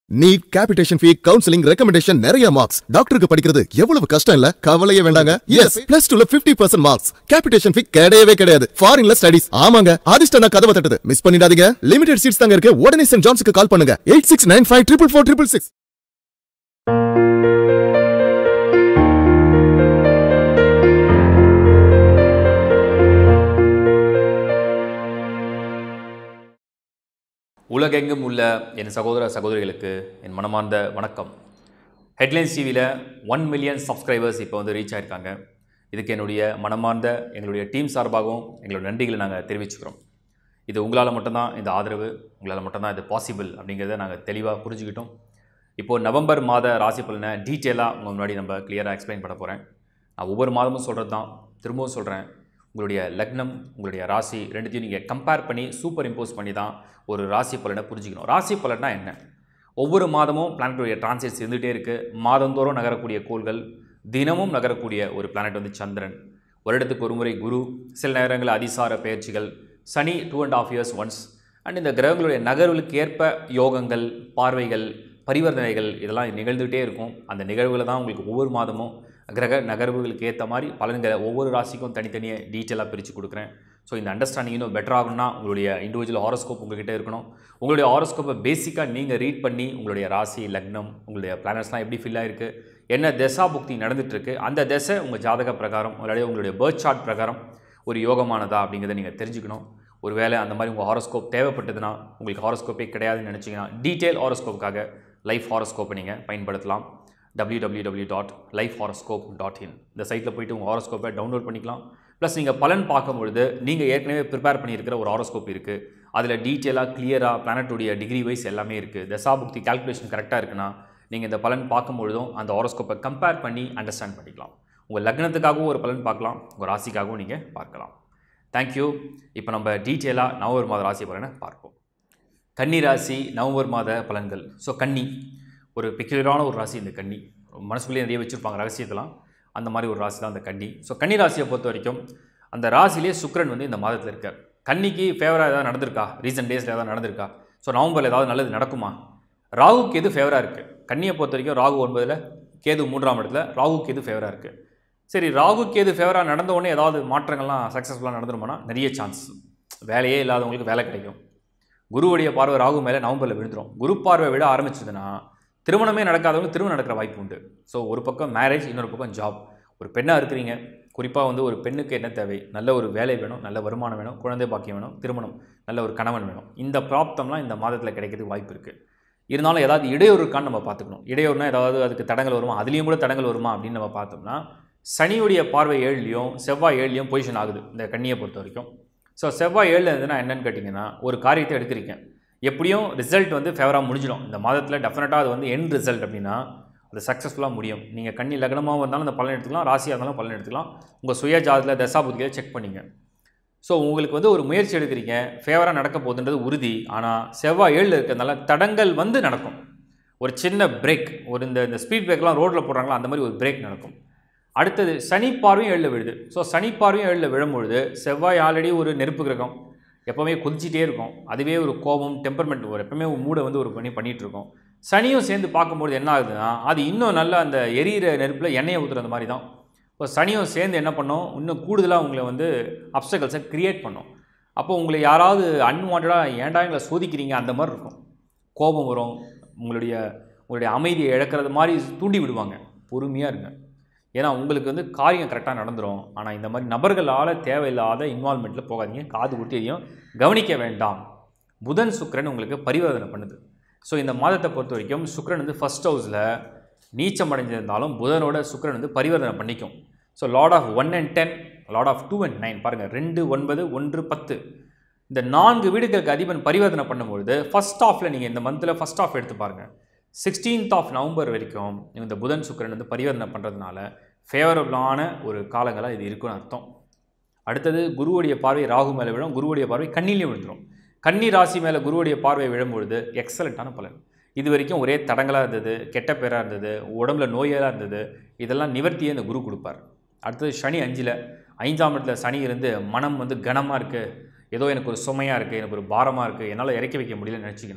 NEET capitation fee counselling recommendation நிறைய marks டாக்டருக்கு படிக்கிறது எவ்வளவு கஷ்டம் இல்ல கவலையே வேண்டாங்க எஸ் பிளஸ் டூல 50% பர்சன்ட் மார்க்ஸ் கேபிடேஷன் ஃபீ கிடையவே கிடையாது ஃபாரின்ல ஸ்டடிஸ் ஆமாங்க அதிர்ஷ்டம் நான் கதவை தட்டுது மிஸ் பண்ணிடாதீங்க லிமிடெட் சீட்ஸ் தாங்க இருக்கு உடனே சென்ட் ஜான்ஸுக்கு கால் பண்ணுங்க eight six nine five triple four triple six உலகெங்கும் உள்ள என் சகோதர சகோதரிகளுக்கு என் மனமார்ந்த வணக்கம் ஹெட்லைன்ஸ் டிவியில் ஒன் மில்லியன் சப்ஸ்கிரைபர்ஸ் இப்போ வந்து ரீச் ஆயிருக்காங்க இதுக்கு என்னுடைய மனமார்ந்த எங்களுடைய டீம் சார்பாகவும் எங்களோட நன்றிகளை நாங்கள் தெரிவிச்சுக்கிறோம் இது உங்களால் மட்டும்தான் இந்த ஆதரவு உங்களால் மட்டும்தான் இது பாசிபிள் அப்படிங்கிறத நாங்கள் தெளிவாக புரிஞ்சுக்கிட்டோம் இப்போது நவம்பர் மாத ராசி பலனை டீட்டெயிலாக உங்கள் முன்னாடி நம்ம கிளியராக எக்ஸ்பிளைன் பண்ண போகிறேன் நான் ஒவ்வொரு மாதமும் சொல்கிறது தான் திரும்பவும் சொல்கிறேன் உங்களுடைய லக்னம் உங்களுடைய ராசி ரெண்டுத்தையும் நீங்கள் கம்பேர் பண்ணி சூப்பர் இம்போஸ் பண்ணி தான் ஒரு ராசி பலனை புரிஞ்சுக்கணும் ராசி பலன்னா என்ன ஒவ்வொரு மாதமும் பிளானட்டுடைய டிரான்சிட்ஸ் இருந்துகிட்டே இருக்குது மாதந்தோறும் நகரக்கூடிய கோள்கள் தினமும் நகரக்கூடிய ஒரு பிளானட் வந்து சந்திரன் வருடத்துக்கு ஒரு முறை குரு சில நேரங்களில் அதிசார பயிற்சிகள் சனி two and half years once and இந்த கிரகங்களுடைய நகர்வுகளுக்கு ஏற்ப யோகங்கள் பார்வைகள் பரிவர்த்தனைகள் இதெல்லாம் நிகழ்ந்துகிட்டே இருக்கும் அந்த நிகழ்வுகளை தான் உங்களுக்கு ஒவ்வொரு மாதமும் கிரக நகர்வுகளுக்கு ஏற்ற மாதிரி பலன்களை ஒவ்வொரு ராசிக்கும் தனித்தனியாக டீட்டெயிலாக பிரித்து கொடுக்குறேன் ஸோ இந்த அண்டர்ஸ்டாண்டிங் இன்னும் பெட்டர் ஆகணும்னா உங்களுடைய இண்டிவிஜுவல் ஹாரோஸ்கோப் உங்ககிட்ட இருக்கணும் உங்களுடைய ஹாரோஸ்கோப்பை பேசிக்காக நீங்கள் ரீட் பண்ணி உங்களுடைய ராசி லக்னம் உங்களுடைய பிளானட்ஸ்லாம் எப்படி ஃபில் ஆயிருக்கு என்ன தசா புக்தி நடந்துகிட்ருக்கு அந்த தசை உங்கள் ஜாதக பிரகாரம் உங்களுடைய உங்களுடைய பேர்த் சார்ட் பிரகாரம் ஒரு யோகமானதா அப்படிங்கிறத நீங்கள் தெரிஞ்சுக்கணும் ஒருவேளை அந்த மாதிரி உங்கள் ஹாரோஸ்கோப் தேவைப்பட்டதுன்னா உங்களுக்கு ஹாரோஸ்கோப்பே கிடையாதுன்னு நினச்சிங்கன்னா டீட்டெயில் ஹாரோஸ்கோப்புக்காக லைஃப் ஹாரோஸ்கோப்பை நீங்கள் பயன்படுத்தலாம் www.lifehoroscope.in dot life horoscope dot in இந்த சைட்டில் போயிட்டு உங்கள் ஹாரோஸ்கோப்பை டவுன்லோட் பண்ணிக்கலாம் ப்ளஸ் நீங்கள் பலன் பார்க்கும்பொழுது நீங்கள் ஏற்கனவே ப்ரிப்பேர் பண்ணியிருக்கிற ஒரு ஹாரோஸ்கோப் இருக்குது அதில் டீட்டெயிலாக கிளியராக பிளானட்டுடைய டிகிரி வைஸ் எல்லாமே இருக்குது தசாபுக்தி கால்குலேஷன் கரெக்டாக இருக்குன்னா நீங்கள் இந்த பலன் பார்க்கும்பொழுதும் அந்த ஹாரோஸ்கோப்பை கம்பேர் பண்ணி அண்டர்ஸ்டாண்ட் பண்ணிக்கலாம் உங்கள் லக்னத்துக்காகவும் ஒரு பலன் பார்க்கலாம் உங்கள் ராசிக்காகவும் நீங்கள் பார்க்கலாம் தேங்க்யூ இப்போ நம்ம டீட்டெயிலாக நவம்பர் மாத ராசி பலனை பார்ப்போம் கன்னி ராசி நவம்பர் மாத பலன்கள் ஸோ கன்னி ஒரு பெக்யூலரான ஒரு ராசி இந்த கன்னி மனசுக்குள்ளேயே நிறைய வச்சுருப்பாங்க ரகசியத்தெல்லாம் அந்த மாதிரி ஒரு ராசி தான் அந்த கன்னி ஸோ கன்னி ராசியை பொறுத்த வரைக்கும் அந்த ராசியிலே சுக்கிரன் வந்து இந்த மாதத்தில் இருக்கார் கன்னிக்கு ஃபேவராக ஏதாவது நடந்திருக்கா ரீசன்ட் டேஸில் ஏதாவது நடந்திருக்கா ஸோ நவம்பரில் ஏதாவது நல்லது நடக்குமா ராகுக்கு எது ஃபேவராக இருக்குது கன்னியை பொறுத்த வரைக்கும் ராகு ஒன்பதில் கேது மூன்றாம் இடத்துல ராகுக்கு எது ஃபேவராக இருக்குது சரி ராகுக்கு எது ஃபேவராக நடந்த உடனே ஏதாவது மாற்றங்கள்லாம் சக்ஸஸ்ஃபுல்லாக நடந்துருமானா நிறைய சான்ஸ் வேலையே இல்லாதவங்களுக்கு வேலை கிடைக்கும் குருவுடைய பார்வை ராகு மேலே நவம்பரில் விழுந்துரும் குரு பார்வை விட ஆரம்பிச்சதுன்னா திருமணமே நடக்காதவங்க திருமணம் நடக்கிற வாய்ப்பு உண்டு ஸோ ஒரு பக்கம் மேரேஜ் இன்னொரு பக்கம் ஜாப் ஒரு பெண்ணாக இருக்கிறீங்க குறிப்பாக வந்து ஒரு பெண்ணுக்கு என்ன தேவை நல்ல ஒரு வேலை வேணும் நல்ல வருமானம் வேணும் குழந்தை பாக்கியம் வேணும் திருமணம் நல்ல ஒரு கணவன் வேணும் இந்த பிராப்தம்லாம் இந்த மாதத்தில் கிடைக்கிறதுக்கு வாய்ப்பு இருக்குது இருந்தாலும் ஏதாவது இடையூறு இருக்கான்னு நம்ம பார்த்துக்கணும் இடையூறுனா ஏதாவது அதுக்கு தடங்கள் வருமா அதுலேயும் கூட தடங்கள் வருமா அப்படின்னு நம்ம பார்த்தோம்னா சனியுடைய பார்வை ஏழுலையும் செவ்வாய் ஏழுலையும் பொசிஷன் ஆகுது இந்த கண்ணியை பொறுத்த வரைக்கும் ஸோ செவ்வாய் ஏழில் இருந்துன்னா என்னன்னு கேட்டிங்கன்னா ஒரு காரியத்தை எடுக்கிறீங்க எப்படியும் ரிசல்ட் வந்து ஃபேவராக முடிஞ்சிடும் இந்த மாதத்தில் டெஃபினட்டாக அது வந்து எண்ட் ரிசல்ட் அப்படின்னா அது சக்ஸஸ்ஃபுல்லாக முடியும் நீங்கள் கண்ணி லக்னமாக இருந்தாலும் அந்த பலன் எடுத்துக்கலாம் ராசியாக இருந்தாலும் பலன் எடுத்துக்கலாம் உங்கள் சுய ஜாதத்தில் தசாபுத்தியை செக் பண்ணிங்க ஸோ உங்களுக்கு வந்து ஒரு முயற்சி எடுக்கிறீங்க ஃபேவராக நடக்க போகுதுன்றது உறுதி ஆனால் செவ்வாய் ஏழில் இருக்கிறதுனால தடங்கள் வந்து நடக்கும் ஒரு சின்ன பிரேக் ஒரு இந்த இந்த ஸ்பீட் பிரேக்லாம் ரோட்டில் போடுறாங்களா அந்த மாதிரி ஒரு பிரேக் நடக்கும் அடுத்தது சனி பார்வையும் ஏழில் விழுது ஸோ சனி பார்வையும் ஏழில் விழும்பொழுது செவ்வாய் ஆல்ரெடி ஒரு நெருப்பு கிரகம் எப்போவுமே கொதிச்சிட்டே இருக்கும் அதுவே ஒரு கோபம் டெம்பர்மெண்ட் ஒரு எப்பவுமே ஒரு மூடை வந்து ஒரு பண்ணி பண்ணிகிட்டு இருக்கும் சனியும் சேர்ந்து பார்க்கும்போது என்ன ஆகுதுன்னா அது இன்னும் நல்லா அந்த எரியிற நெருப்பில் எண்ணெயை ஊற்றுற மாதிரி தான் இப்போ சனியும் சேர்ந்து என்ன பண்ணும் இன்னும் கூடுதலாக உங்களை வந்து அப்சகல்ஸை க்ரியேட் பண்ணும் அப்போ உங்களை யாராவது அன்வான்டாக ஏன்டா எங்களை சோதிக்கிறீங்க அந்த மாதிரி இருக்கும் கோபம் வரும் உங்களுடைய உங்களுடைய அமைதியை இழக்கிறது மாதிரி தூண்டி விடுவாங்க பொறுமையாக இருங்க ஏன்னா உங்களுக்கு வந்து காரியம் கரெக்டாக நடந்துடும் ஆனால் இந்த மாதிரி நபர்களால் தேவையில்லாத இன்வால்மெண்ட்டில் போகாதீங்க காது குட்டியையும் கவனிக்க வேண்டாம் புதன் சுக்கிரன் உங்களுக்கு பரிவர்த்தனை பண்ணுது ஸோ இந்த மாதத்தை பொறுத்த வரைக்கும் சுக்கிரன் வந்து ஃபஸ்ட் ஹவுஸில் நீச்சம் அடைஞ்சிருந்தாலும் புதனோட சுக்கிரன் வந்து பரிவர்த்தனை பண்ணிக்கும் so lord of one and ten lord of two and nine பாருங்கள் ரெண்டு ஒன்பது ஒன்று பத்து இந்த நான்கு வீடுகளுக்கு அதிபன் பரிவர்த்தனை பண்ணும்பொழுது ஃபஸ்ட் ஆஃபில் நீங்கள் இந்த மந்தில் ஃபஸ்ட் ஆஃப் எடுத்து பாருங்கள் சிக்ஸ்டீன்த் ஆஃப் நவம்பர் வரைக்கும் இந்த புதன் சுக்கிரன் வந்து பரிவர்த்தனை பண்ணுறதுனால ஃபேவரபுளான ஒரு காலங்களாக இது இருக்குன்னு அர்த்தம் அடுத்தது குருவுடைய பார்வை ராகு மேலே விழும் குருவுடைய பார்வை கண்ணிலையும் விழுந்துடும் கன்னி ராசி மேலே குருவுடைய பார்வை விழும்பொழுது எக்ஸலண்ட்டான பலன் இது வரைக்கும் ஒரே தடங்களாக இருந்தது கெட்ட பேராக இருந்தது உடம்புல நோயெல்லாம் இருந்தது இதெல்லாம் நிவர்த்தியே இந்த குரு கொடுப்பார் அடுத்தது சனி அஞ்சில் ஐந்தாம் இடத்துல சனி இருந்து மனம் வந்து கனமாக இருக்குது ஏதோ எனக்கு ஒரு சுமையாக இருக்குது எனக்கு ஒரு பாரமாக இருக்குது என்னால் இறக்கி வைக்க முடியலன்னு நினச்சிங்கன்னா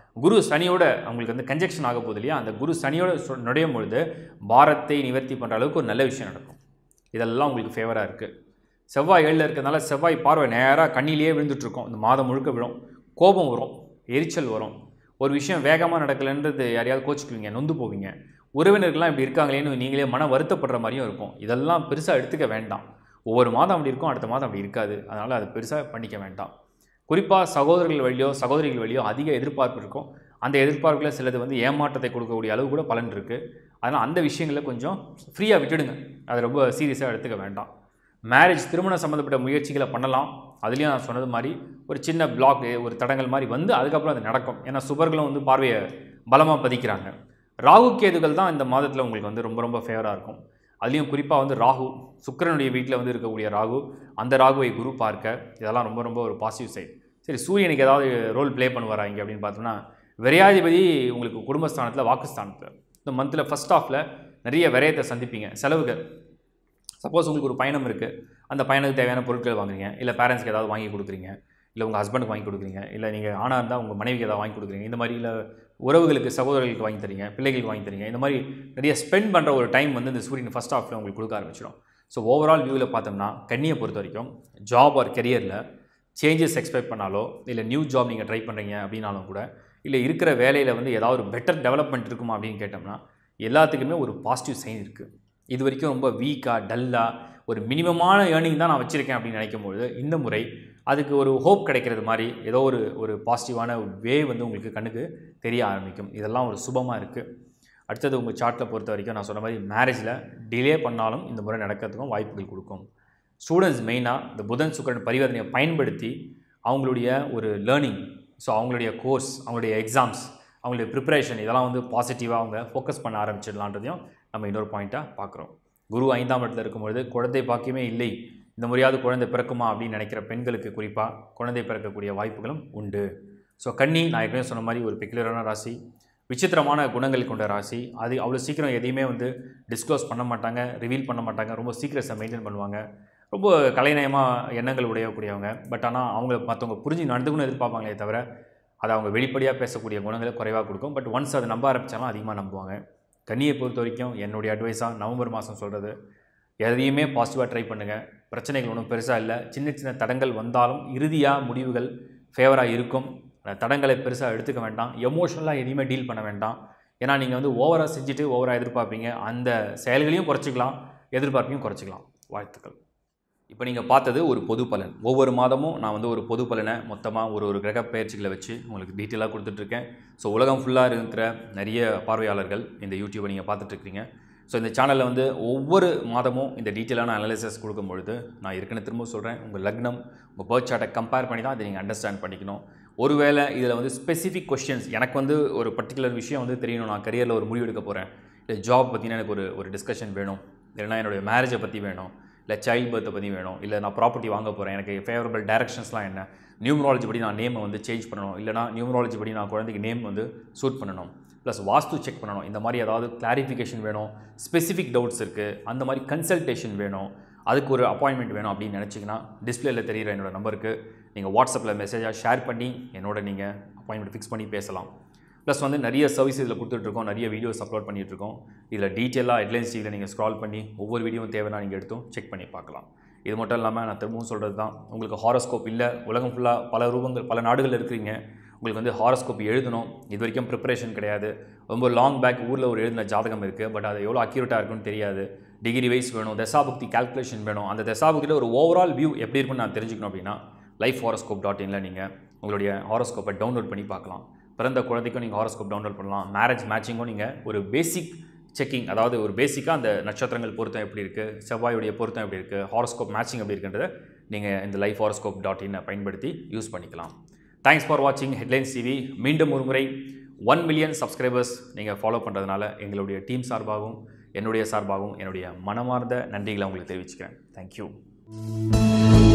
குரு சனியோட அவங்களுக்கு வந்து கன்ஜெக்ஷன் ஆக போகுது இல்லையா அந்த குரு சனியோட சொ- நுழையும் பொழுது பாரத்தை நிவர்த்தி பண்ணுற அளவுக்கு ஒரு நல்ல விஷயம் நடக்கும் இதெல்லாம் உங்களுக்கு ஃபேவராக இருக்குது செவ்வாய் ஏழில் இருக்கிறதுனால செவ்வாய் பார்வை நேராக கண்ணிலேயே விழுந்துட்டுருக்கோம் இந்த மாதம் முழுக்க விழும் கோபம் வரும் எரிச்சல் வரும் ஒரு விஷயம் வேகமாக நடக்கலைன்றது யாரையாவது கோச்சிக்குவீங்க நொந்து போவீங்க உறவினர்கள்லாம் இப்படி இருக்காங்களேன்னு நீங்களே மன வருத்தப்படுற மாதிரியும் இருக்கும் இதெல்லாம் பெருசாக எடுத்துக்க வேண்டாம் ஒவ்வொரு மாதம் அப்படி இருக்கும் அடுத்த மாதம் அப்படி இருக்காது அதனால் அதை பெருசாக பண்ணிக்க வேண்டாம் குறிப்பாக சகோதரர்கள் வழியோ சகோதரிகள் வழியோ அதிக எதிர்பார்ப்பு இருக்கும் அந்த எதிர்பார்ப்பில் சிலது வந்து ஏமாற்றத்தை கொடுக்கக்கூடிய அளவு கூட பலன் இருக்குது அதனால் அந்த விஷயங்களை கொஞ்சம் ஃப்ரீயாக விட்டுடுங்க அதை ரொம்ப சீரியஸாக எடுத்துக்க வேண்டாம் மேரேஜ் திருமணம் சம்மந்தப்பட்ட முயற்சிகளை பண்ணலாம் அதுலேயும் நான் சொன்னது மாதிரி ஒரு சின்ன பிளாக் ஒரு தடங்கள் மாதிரி வந்து அதுக்கப்புறம் அது நடக்கும் ஏன்னா சுபர்களும் வந்து பார்வையை பலமாக பதிக்கிறாங்க ராகு கேதுகள் தான் இந்த மாதத்தில் உங்களுக்கு வந்து ரொம்ப ரொம்ப ஃபேவராக இருக்கும் அதுலேயும் குறிப்பாக வந்து ராகு சுக்கிரனுடைய வீட்டில் வந்து இருக்கக்கூடிய ராகு அந்த ராகுவை குரு பார்க்க இதெல்லாம் ரொம்ப ரொம்ப ஒரு பாசிட்டிவ் சைட் சரி சூரியனுக்கு ஏதாவது ரோல் ப்ளே பண்ணுவாரா இங்கே அப்படின்னு பார்த்தோம்னா விரையாதிபதி உங்களுக்கு குடும்பஸ்தானத்தில் வாக்குஸ்தானத்தில் இந்த மந்தில் ஃபஸ்ட் ஹாஃபில் நிறைய விரயத்தை சந்திப்பீங்க செலவுகள் சப்போஸ் உங்களுக்கு ஒரு பயணம் இருக்குது அந்த பயணத்துக்கு தேவையான பொருட்கள் வாங்குறீங்க இல்லை பேரண்ட்ஸ்க்கு ஏதாவது வாங்கி கொடுக்குறீங்க இல்லை உங்கள் ஹஸ்பண்டுக்கு வாங்கி கொடுக்குறீங்க இல்லை நீங்கள் ஆணாக இருந்தால் உங்கள் மனைவிக்கு ஏதாவது வாங்கி கொடுக்குறீங்க இந்த மாதிரி இல்லை உறவுகளுக்கு சகோதரர்களுக்கு வாங்கி தரீங்க பிள்ளைகளுக்கு வாங்கி தரீங்க இந்த மாதிரி நிறைய ஸ்பெண்ட் பண்ணுற ஒரு டைம் வந்து இந்த சூரியன் ஃபஸ்ட் ஹாஃபில் உங்களுக்கு கொடுக்க ஆரம்பிச்சிடும் ஸோ ஓவரால் வியூவில் பார்த்தோம்னா கண்ணியை பொறுத்த வரைக்கும் ஜாப் ஆர் கெரியரில் சேஞ்சஸ் எக்ஸ்பெக்ட் பண்ணாலோ இல்லை நியூ ஜாப் நீங்கள் ட்ரை பண்ணுறீங்க அப்படின்னாலும் கூட இல்லை இருக்கிற வேலையில் வந்து ஏதாவது ஒரு பெட்டர் டெவலப்மெண்ட் இருக்குமா அப்படின்னு கேட்டோம்னா எல்லாத்துக்குமே ஒரு பாசிட்டிவ் சைன் இருக்குது இது வரைக்கும் ரொம்ப வீக்காக டல்லாக ஒரு மினிமமான ஏர்னிங் தான் நான் வச்சுருக்கேன் அப்படின்னு நினைக்கும்பொழுது இந்த முறை அதுக்கு ஒரு ஹோப் கிடைக்கிறது மாதிரி ஏதோ ஒரு ஒரு பாசிட்டிவான வே வந்து உங்களுக்கு கண்ணுக்கு தெரிய ஆரம்பிக்கும் இதெல்லாம் ஒரு சுபமாக இருக்குது அடுத்தது உங்கள் சார்ட்டில் பொறுத்த வரைக்கும் நான் சொன்ன மாதிரி மேரேஜில் டிலே பண்ணாலும் இந்த முறை நடக்கிறதுக்கும் வாய்ப்புகள் கொடுக்கும் ஸ்டூடெண்ட்ஸ் மெயினாக இந்த புதன் சுக்கரன் பரிவர்த்தனையை பயன்படுத்தி அவங்களுடைய ஒரு லேர்னிங் ஸோ அவங்களுடைய கோர்ஸ் அவங்களுடைய எக்ஸாம்ஸ் அவங்களுடைய ப்ரிப்பரேஷன் இதெல்லாம் வந்து பாசிட்டிவாக அவங்க ஃபோக்கஸ் பண்ண ஆரம்பிச்சிடலான்றதையும் நம்ம இன்னொரு பாயிண்ட்டாக பார்க்குறோம் குரு ஐந்தாம் இடத்துல இருக்கும்பொழுது குழந்தை பாக்கியமே இல்லை இந்த முறையாவது குழந்தை பிறக்குமா அப்படின்னு நினைக்கிற பெண்களுக்கு குறிப்பாக குழந்தை பிறக்கக்கூடிய வாய்ப்புகளும் உண்டு ஸோ கன்னி நான் ஏற்கனவே சொன்ன மாதிரி ஒரு பெக்குலரான ராசி விசித்திரமான குணங்கள் கொண்ட ராசி அது அவ்வளோ சீக்கிரம் எதையுமே வந்து டிஸ்க்ளோஸ் பண்ண மாட்டாங்க ரிவீல் பண்ண மாட்டாங்க ரொம்ப சீக்கிரஸை மெயின்டைன் பண்ணுவாங்க ரொம்ப கலைநயமாக எண்ணங்கள் உடையக்கூடியவங்க பட் ஆனால் அவங்கள மற்றவங்க புரிஞ்சு நடந்துக்கணும்னு எதிர்பார்ப்பாங்களே தவிர அதை அவங்க வெளிப்படையாக பேசக்கூடிய குணங்களை குறைவாக கொடுக்கும் பட் ஒன்ஸ் அதை நம்ப ஆரம்பித்தாலும் அதிகமாக நம்புவாங்க கன்னியை பொறுத்த வரைக்கும் என்னுடைய அட்வைஸாக நவம்பர் மாதம் சொல்கிறது எதையுமே பாசிட்டிவாக ட்ரை பண்ணுங்கள் பிரச்சனைகள் ஒன்றும் பெருசாக இல்லை சின்ன சின்ன தடங்கள் வந்தாலும் இறுதியாக முடிவுகள் ஃபேவராக இருக்கும் அந்த தடங்களை பெருசாக எடுத்துக்க வேண்டாம் எமோஷனலாக எதையுமே டீல் பண்ண வேண்டாம் ஏன்னா நீங்கள் வந்து ஓவராக செஞ்சுட்டு ஓவராக எதிர்பார்ப்பீங்க அந்த செயல்களையும் குறைச்சிக்கலாம் எதிர்பார்ப்பையும் குறைச்சிக்கலாம் வாழ்த்துக்கள் இப்போ நீங்கள் பார்த்தது ஒரு பொது பலன் ஒவ்வொரு மாதமும் நான் வந்து ஒரு பொது பலனை மொத்தமாக ஒரு ஒரு கிரக பயிற்சிகளை வச்சு உங்களுக்கு டீட்டெயிலாக கொடுத்துட்ருக்கேன் ஸோ உலகம் ஃபுல்லாக இருக்கிற நிறைய பார்வையாளர்கள் இந்த யூடியூப்பை நீங்கள் பார்த்துட்ருக்கீங்க ஸோ இந்த சேனலில் வந்து ஒவ்வொரு மாதமும் இந்த டீட்டெயிலான அனாலிசிஸ் கொடுக்கும் பொழுது நான் ஏற்கனவே திரும்ப சொல்கிறேன் உங்கள் லக்னம் உங்கள் பர்த் சார்ட்டை கம்பேர் பண்ணி தான் அதை நீங்கள் அண்டர்ஸ்டாண்ட் பண்ணிக்கணும் ஒருவேளை இதில் வந்து ஸ்பெசிஃபிக் கொஷின்ஸ் எனக்கு வந்து ஒரு பர்டிகுலர் விஷயம் வந்து தெரியணும் நான் கரியரில் ஒரு முடிவு எடுக்க போகிறேன் இல்லை ஜாப் பற்றின எனக்கு ஒரு ஒரு டிஸ்கஷன் வேணும் இல்லைனா என்னுடைய மேரேஜை பற்றி வேணும் இல்லை சைல்ட் பர்த்தை பற்றி வேணும் இல்லை நான் ப்ராப்பர்ட்டி வாங்க போகிறேன் எனக்கு ஃபேவரபிள் டைரக்ஷன்ஸ்லாம் என்ன நியூமராலஜி படி நான் நேமை வந்து சேஞ்ச் பண்ணணும் இல்லைனா நியூமராலஜி படி நான் குழந்தைக்கு நேம் வந்து சூட் பண்ணணும் ப்ளஸ் வாஸ்து செக் பண்ணணும் இந்த மாதிரி ஏதாவது கிளாரிஃபிகேஷன் வேணும் ஸ்பெசிஃபிக் டவுட்ஸ் இருக்குது அந்த மாதிரி கன்சல்டேஷன் வேணும் அதுக்கு ஒரு அப்பாயின்மெண்ட் வேணும் அப்படின்னு நினச்சிங்கன்னா டிஸ்பிளேல தெரியிற என்னோட நம்பருக்கு நீங்கள் வாட்ஸ்அப்பில் மெசேஜாக ஷேர் பண்ணி என்னோட நீங்கள் அப்பாயின்மெண்ட் ஃபிக்ஸ் பண்ணி பேசலாம் ப்ளஸ் வந்து நிறைய சர்வீஸ் இதில் கொடுத்துட்ருக்கோம் நிறைய வீடியோஸ் அப்லோட் பண்ணிகிட்ருக்கோம் இதில் டீட்டெயிலாக ஹெட்லைன்ஸ் டிவியில் நீங்கள் ஸ்க்ரால் பண்ணி ஒவ்வொரு வீடியோவும் தேவைன்னா நீங்கள் எடுத்தும் செக் பண்ணி பார்க்கலாம் இது மட்டும் இல்லாமல் நான் திரும்பவும் சொல்கிறது தான் உங்களுக்கு ஹாரோஸ்கோப் இல்லை உலகம் ஃபுல்லாக பல ரூபங்கள் பல நாடுகள் இருக்கிறீங்க உங்களுக்கு வந்து ஹாரோஸ்கோப் எழுதணும் இது வரைக்கும் ப்ரிப்பரேஷன் கிடையாது ரொம்ப லாங் பேக் ஊரில் ஒரு எழுதின ஜாதகம் இருக்குது பட் அது எவ்வளோ அக்யூரேட்டாக இருக்குன்னு தெரியாது டிகிரி வைஸ் வேணும் தசாபுக்தி கால்குலேஷன் வேணும் அந்த தசாபுக்தியில் ஒரு ஓவரால் வியூ எப்படி இருக்குன்னு நான் தெரிஞ்சுக்கணும் அப்படின்னா லைஃப் ஹாரோஸ்கோப் டாட் இனில் நீங்கள் உங்களுடைய ஹாரோஸ்கோப்பை டவுன்லோட் பண்ணி பார்க்கலாம் பிறந்த குழந்தைக்கும் நீங்கள் ஹாரோஸ்கோப் டவுன்லோட் பண்ணலாம் மேரேஜ் மேட்சிங்கும் நீங்கள் ஒரு பேசிக் செக்கிங் அதாவது ஒரு பேசிக்காக அந்த நட்சத்திரங்கள் பொருத்தம் எப்படி இருக்குது செவ்வாயுடைய பொருத்தம் எப்படி இருக்குது ஹாரோஸ்கோப் மேட்சிங் எப்படி இருக்குன்றதை நீங்கள் இந்த லைஃப் ஹாரோஸ்கோப் டாட் இன்னை பயன்படுத்தி யூஸ் பண்ணிக்கலாம் தேங்க்ஸ் ஃபார் வாட்சிங் ஹெட்லைன்ஸ் டிவி மீண்டும் ஒரு முறை ஒன் மில்லியன் சப்ஸ்கிரைபர்ஸ் நீங்கள் ஃபாலோ பண்ணுறதுனால எங்களுடைய டீம் சார்பாகவும் என்னுடைய சார்பாகவும் என்னுடைய மனமார்ந்த நன்றிகளை உங்களுக்கு தெரிவிச்சுக்கிறேன் தேங்க்யூ